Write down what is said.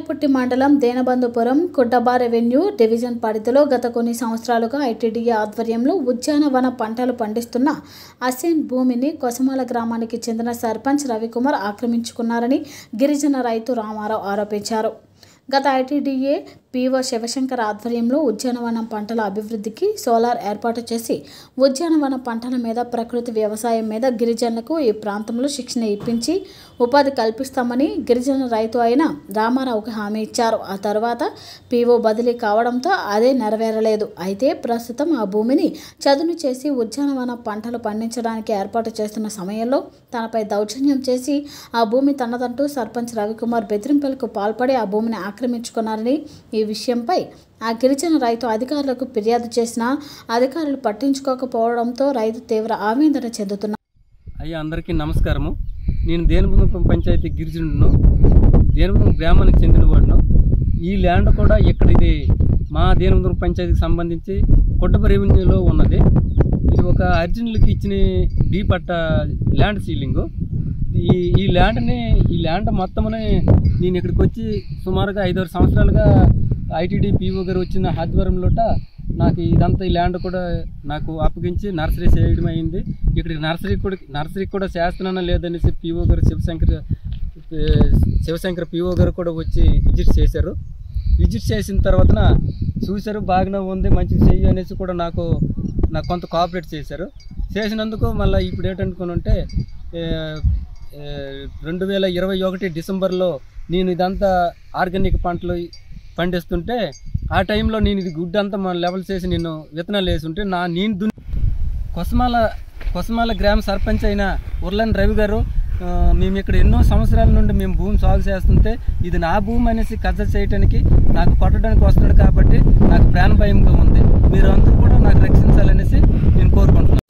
ఎల్లాపుట్టి మండలం దేనబంధుపురం కుడ్డబా revenue division పరిధిలో గత కొన్ని సంవత్సరాలుగా ఐటీడీఏ ఆధ్వర్యంలో ఉద్యానవన పంటలు పండిస్తున్న అసేన్ భూమిని కొసమాల గ్రామానికి చెందిన సర్పంచ్ రవికుమార్ ఆక్రమించుకున్నారని గిరిజన రైతు రామారావు ఆరోపించారు గత ఐటీడీఏ పీఓ శివశంకర్ ఆధ్వర్యంలో ఉద్యానవనం పంటల అభివృద్ధికి సోలార్ ఏర్పాటు చేసి ఉద్యానవన పంటల మీద ప్రకృతి వ్యవసాయం మీద గిరిజనులకు ఈ ప్రాంతంలో శిక్షణ ఇప్పించి ఉపాధి కల్పిస్తామని గిరిజన రైతు అయిన రామారావుకి హామీ ఇచ్చారు ఆ తర్వాత పీఓ బదిలీ కావడంతో అదే నెరవేరలేదు అయితే ప్రస్తుతం ఆ భూమిని చదును చేసి ఉద్యానవన పంటలు పండించడానికి ఏర్పాటు చేస్తున్న సమయంలో తనపై దౌర్జన్యం చేసి ఆ భూమి తనదంటూ సర్పంచ్ రవికుమార్ బెదిరింపులకు పాల్పడి ఆ భూమిని ఆక్రమించుకున్నారని ఈ విషయంపై ఆ గిరిజన రైతు అధికారులకు ఫిర్యాదు చేసినా అధికారులు పట్టించుకోకపోవడంతో రైతు తీవ్ర ఆవేదన చెందుతున్నారు అయ్యా అందరికీ నమస్కారము నేను దేనపురం పంచాయతీ గిరిజనుడును దేనపురం గ్రామానికి చెందినవాడును ఈ ల్యాండ్ కూడా ఇక్కడ ఇది మా దేనపురం పంచాయతీకి సంబంధించి కొట్టప రెవెన్యూలో ఉన్నది ఇది ఒక అర్జునులకి ఇచ్చిన డీ పట్ట ల్యాండ్ సీలింగు ఈ ఈ ల్యాండ్ని ఈ ల్యాండ్ మొత్తముని నేను ఇక్కడికి వచ్చి సుమారుగా ఐదారు సంవత్సరాలుగా ఐటీడీ పీఓ గారు వచ్చిన ఆధ్వర్యంలోట నాకు ఇదంతా ఈ ల్యాండ్ కూడా నాకు అప్పగించి నర్సరీ చేయడం అయింది ఇక్కడికి నర్సరీ కూడా నర్సరీ కూడా చేస్తున్నానా లేదనేసి పీఓ గారు శివశంకర్ ఏ, శివశంకర్ పీఓ గారు కూడా వచ్చి విజిట్ చేశారు విజిట్ చేసిన తర్వాతన చూశారు బాగానే ఉంది మంచిగా చెయ్యి అనేసి కూడా నాకు నాకు కొంత కోఆపరేట్ చేశారు చేసినందుకు మళ్ళీ ఇప్పుడు ఏంటనుకుని ఉంటే రెండు వేల ఇరవై ఒకటి డిసెంబర్లో నేను ఇదంతా ఆర్గానిక్ పంటలు పండిస్తుంటే ఆ టైంలో నేను ఇది గుడ్ అంతా మన లెవెల్ చేసి నేను విత్తనాలు వేసి ఉంటే నా నేను దున్ని కొసమాల కొసమాల గ్రామ సర్పంచ్ అయిన ఉర్లన్ రవి గారు ఆ, మేము ఇక్కడ ఎన్నో సంవత్సరాల నుండి మేము భూమి సాగు చేస్తుంటే ఇది నా భూమి అనేసి కజ్జ చేయడానికి నాకు కొట్టడానికి వస్తున్నాడు కాబట్టి నాకు ప్రాణ భయంగా ఉంది మీరు అందరూ కూడా నాకు రక్షించాలనేసి నేను కోరుకుంటున్నాను